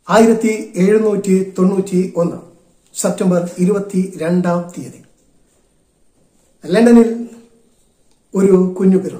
ആയിരത്തി എഴുന്നൂറ്റി തൊണ്ണൂറ്റി ഒന്ന് സെപ്റ്റംബർ ഇരുപത്തി രണ്ടാം തീയതി ലണ്ടനിൽ ഒരു കുഞ്ഞു പിറന്നു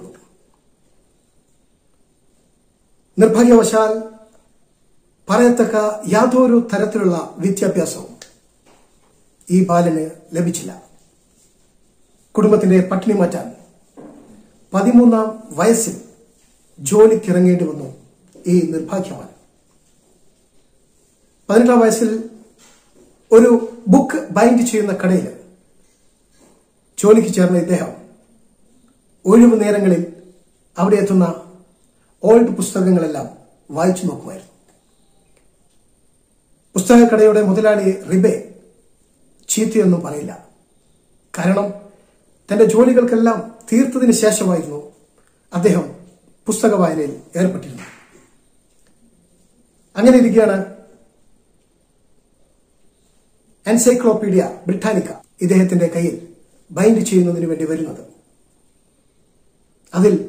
നിർഭാഗ്യവശാൽ പറയത്തക്ക യാതൊരു തരത്തിലുള്ള വിദ്യാഭ്യാസവും ഈ ബാലന് ലഭിച്ചില്ല കുടുംബത്തിന്റെ പട്ടിണി മാറ്റാൻ പതിമൂന്നാം വയസ്സിൽ ജോലിക്കിറങ്ങേണ്ടി വന്നു ഈ നിർഭാഗ്യവാൻ പതിനെട്ടാം വയസ്സിൽ ഒരു ബുക്ക് ബൈൻഡ് ചെയ്യുന്ന കടയിൽ ജോലിക്ക് ചേർന്ന ഇദ്ദേഹം ഒഴിവു നേരങ്ങളിൽ അവിടെ എത്തുന്ന ഓൾഡ് പുസ്തകങ്ങളെല്ലാം വായിച്ചു നോക്കുമായിരുന്നു പുസ്തകക്കടയുടെ മുതലാളി റിബെ ചീത്തയൊന്നും പറയില്ല കാരണം തന്റെ ജോലികൾക്കെല്ലാം തീർത്തതിന് ശേഷമായിരുന്നു അദ്ദേഹം പുസ്തക വായനയിൽ ഏർപ്പെട്ടിരുന്നത് അങ്ങനെ ഇരിക്കുകയാണ് എൻസൈക്ലോപീഡിയ ബ്രിട്ടാനിക്ക ഇദ്ദേഹത്തിന്റെ കയ്യിൽ ബൈൻഡ് ചെയ്യുന്നതിന് വേണ്ടി വരുന്നത് അതിൽ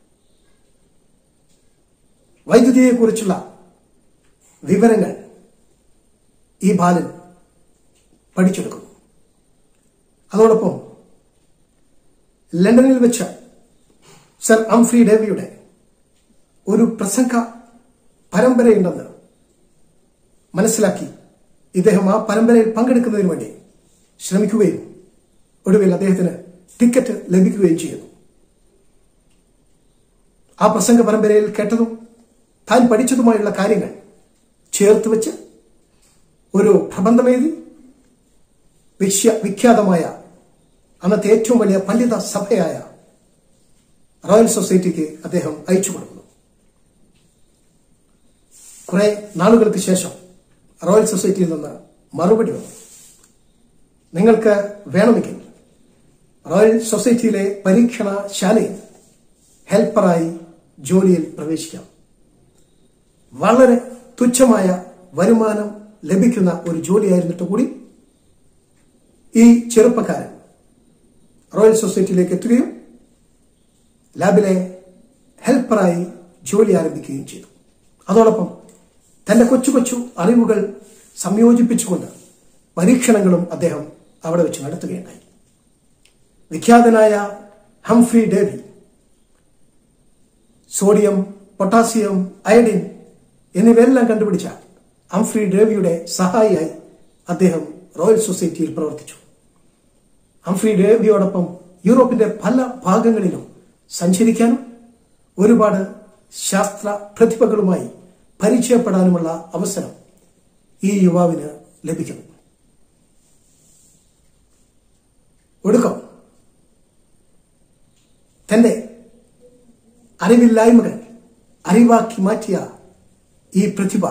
വൈദ്യുതിയെക്കുറിച്ചുള്ള വിവരങ്ങൾ ഈ ബാലൻ പഠിച്ചെടുക്കുന്നു അതോടൊപ്പം ലണ്ടനിൽ വെച്ച് സർ അംഫ്രി ഡേവിയുടെ ഒരു പ്രസംഗ പരമ്പരയുണ്ടെന്ന് മനസ്സിലാക്കി ഇദ്ദേഹം ആ പരമ്പരയിൽ പങ്കെടുക്കുന്നതിന് വേണ്ടി ശ്രമിക്കുകയും ഒടുവിൽ അദ്ദേഹത്തിന് ടിക്കറ്റ് ലഭിക്കുകയും ചെയ്യുന്നു ആ പ്രസംഗ പരമ്പരയിൽ കേട്ടതും താൻ പഠിച്ചതുമായുള്ള കാര്യങ്ങൾ ചേർത്ത് വെച്ച് ഒരു പ്രബന്ധമെഴുതി വിശ്യ വിഖ്യാതമായ അന്നത്തെ ഏറ്റവും വലിയ പണ്ഡിത സഭയായ റോയൽ സൊസൈറ്റിക്ക് അദ്ദേഹം അയച്ചു കൊടുക്കുന്നു കുറെ നാളുകൾക്ക് ശേഷം റോയൽ സൊസൈറ്റിയിൽ നിന്ന് മറുപടി വന്നു നിങ്ങൾക്ക് വേണമെങ്കിൽ റോയൽ സൊസൈറ്റിയിലെ പരീക്ഷണശാലയിൽ ഹെൽപ്പറായി ജോലിയിൽ പ്രവേശിക്കാം വളരെ തുച്ഛമായ വരുമാനം ലഭിക്കുന്ന ഒരു ജോലിയായിരുന്നിട്ട് കൂടി ഈ ചെറുപ്പക്കാരൻ റോയൽ സൊസൈറ്റിയിലേക്ക് എത്തുകയും ലാബിലെ ഹെൽപ്പറായി ജോലി ആരംഭിക്കുകയും ചെയ്തു അതോടൊപ്പം തന്റെ കൊച്ചു കൊച്ചു അറിവുകൾ സംയോജിപ്പിച്ചുകൊണ്ട് പരീക്ഷണങ്ങളും അദ്ദേഹം അവിടെ വെച്ച് നടത്തുകയുണ്ടായി വിഖ്യാതനായ Humphry Davy sodium potassium iodine എന്നിവയെല്ലാം കണ്ടുപിടിച്ച ഹംഫ്രി ഡേവിയുടെ സഹായിയായി അദ്ദേഹം റോയൽ സൊസൈറ്റിയിൽ പ്രവർത്തിച്ചു ഹംഫ്രി ഡേവിയോടൊപ്പം യൂറോപ്പിന്റെ പല ഭാഗങ്ങളിലും സഞ്ചരിക്കാനും ഒരുപാട് ശാസ്ത്ര പ്രതിഭകളുമായി പരിചയപ്പെടാനുമുള്ള അവസരം ഈ യുവാവിന് ലഭിക്കുന്നു ഒടുക്കം തന്റെ അറിവില്ലായ്മകൾ അറിവാക്കി മാറ്റിയ ഈ പ്രതിഭ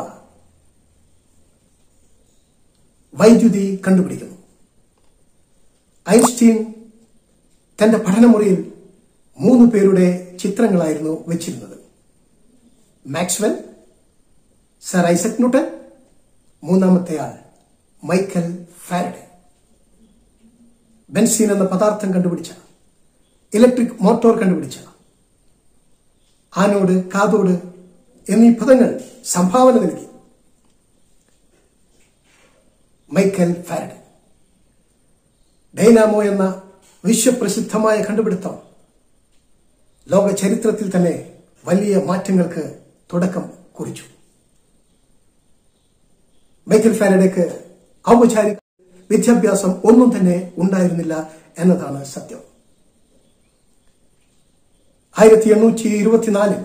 വൈദ്യുതി കണ്ടുപിടിക്കുന്നു ഐൻസ്റ്റീൻ തന്റെ പഠനമുറിയിൽ മൂന്ന് പേരുടെ ചിത്രങ്ങളായിരുന്നു വെച്ചിരുന്നത് മാക്സ്വെൽ സർ ഐസക് ന്യൂട്ടൻ മൂന്നാമത്തെ ആൾ മൈക്കൽ ഫാരഡെ ബെൻസീൻ എന്ന പദാർത്ഥം കണ്ടുപിടിച്ച ഇലക്ട്രിക് മോട്ടോർ കണ്ടുപിടിച്ച ആനോട് കാതോട് എന്നീ പദങ്ങൾ സംഭാവന നൽകി മൈക്കൽ ഫാരഡെ ഡൈനാമോ എന്ന വിശ്വപ്രസിദ്ധമായ കണ്ടുപിടുത്തം ലോക ചരിത്രത്തിൽ തന്നെ വലിയ മാറ്റങ്ങൾക്ക് തുടക്കം കുറിച്ചു മൈക്കൽ ഫാരഡേക്ക് ഔപചാരിക വിദ്യാഭ്യാസം ഒന്നും തന്നെ ഉണ്ടായിരുന്നില്ല എന്നതാണ് സത്യം ആയിരത്തി എണ്ണൂറ്റി ഇരുപത്തിനാലിൽ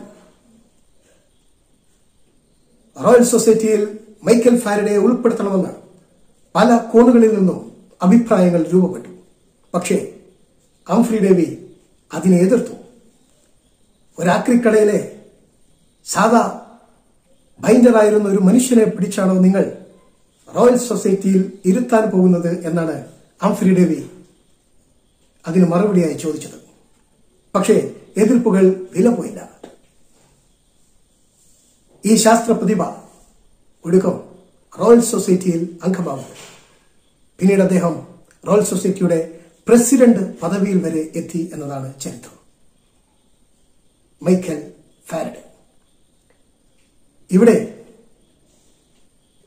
റോയൽ സൊസൈറ്റിയിൽ മൈക്കൽ ഫാരഡയെ ഉൾപ്പെടുത്തണമെന്ന് പല കോണുകളിൽ നിന്നും അഭിപ്രായങ്ങൾ രൂപപ്പെട്ടു പക്ഷേ അംഫ്രി ഡേവി അതിനെ എതിർത്തു ഒരാക്രിക്കടയിലെ സാധാ ബൈൻഡറായിരുന്ന ഒരു മനുഷ്യനെ പിടിച്ചാണോ നിങ്ങൾ റോയൽ സൊസൈറ്റിയിൽ ഇരുത്താൻ പോകുന്നത് എന്നാണ് അംഫ്രി ഡേവി അതിന് മറുപടിയായി ചോദിച്ചത് പക്ഷേ എതിർപ്പുകൾ വില പോയില്ല ഈ ശാസ്ത്ര പ്രതിഭ ഒടുക്കം റോയൽ സൊസൈറ്റിയിൽ അംഗമാവുന്നു പിന്നീട് അദ്ദേഹം റോയൽ സൊസൈറ്റിയുടെ പ്രസിഡന്റ് പദവിയിൽ വരെ എത്തി എന്നതാണ് ചരിത്രം മൈക്കൽ ഫാരഡ് ഇവിടെ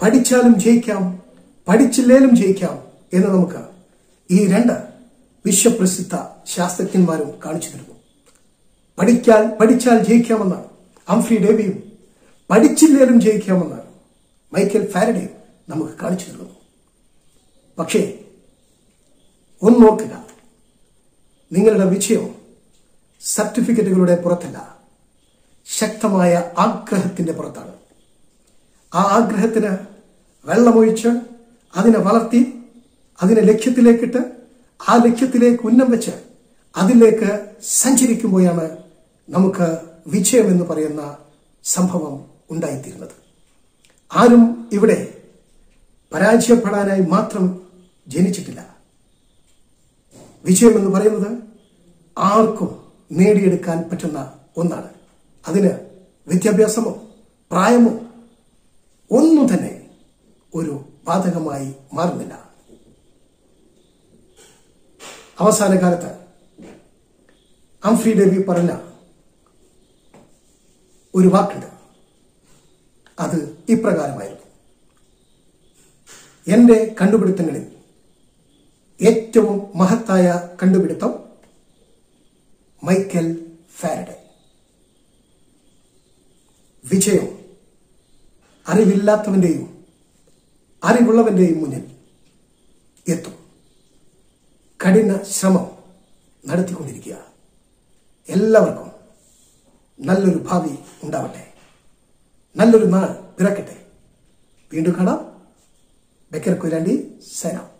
പഠിച്ചാലും ജയിക്കാം പഠിച്ചില്ലേലും ജയിക്കാം എന്ന് നമുക്ക് ഈ രണ്ട് വിശ്വപ്രസിദ്ധ ശാസ്ത്രജ്ഞന്മാരും കാണിച്ചു തരുന്നു പഠിക്കാൻ പഠിച്ചാൽ ജയിക്കാമെന്ന് അംഫ്രി ഡേവിയും പഠിച്ചില്ലേലും ജയിക്കാമെന്ന് മൈക്കൽ ഫാരഡേയും നമുക്ക് കാണിച്ചു തരുന്നു പക്ഷേ ഒന്നോർക്കുക നിങ്ങളുടെ വിജയം സർട്ടിഫിക്കറ്റുകളുടെ പുറത്തല്ല ശക്തമായ ആഗ്രഹത്തിന്റെ പുറത്താണ് ആ ആഗ്രഹത്തിന് വെള്ളമൊഴിച്ച് അതിനെ വളർത്തി അതിനെ ലക്ഷ്യത്തിലേക്കിട്ട് ആ ലക്ഷ്യത്തിലേക്ക് ഉന്നം വെച്ച് അതിലേക്ക് സഞ്ചരിക്കുമ്പോഴാണ് നമുക്ക് വിജയം എന്ന് പറയുന്ന സംഭവം ഉണ്ടായിത്തീരുന്നത് ആരും ഇവിടെ പരാജയപ്പെടാനായി മാത്രം ജനിച്ചിട്ടില്ല വിജയം എന്ന് പറയുന്നത് ആർക്കും നേടിയെടുക്കാൻ പറ്റുന്ന ഒന്നാണ് അതിന് വിദ്യാഭ്യാസമോ പ്രായമോ ഒന്നും തന്നെ ഒരു ബാധകമായി മാറുന്നില്ല അവസാന കാലത്ത് അംഫ്രി ഡേവി പറഞ്ഞ ഒരു വാക്കുണ്ട് അത് ഇപ്രകാരമായിരുന്നു എന്റെ കണ്ടുപിടുത്തങ്ങളിൽ ഏറ്റവും മഹത്തായ കണ്ടുപിടുത്തം മൈക്കൽ ഫാരഡെ വിജയം അറിവില്ലാത്തവന്റെയും അറിവുള്ളവന്റെയും മുന്നിൽ എത്തും കഠിന ശ്രമം നടത്തിക്കൊണ്ടിരിക്കുക എല്ലാവർക്കും നല്ലൊരു ഭാവി ഉണ്ടാവട്ടെ നല്ലൊരു നാൾ പിറക്കട്ടെ വീണ്ടും കാണാം ബക്കർ കൊയിലാണ്ടി സേനാം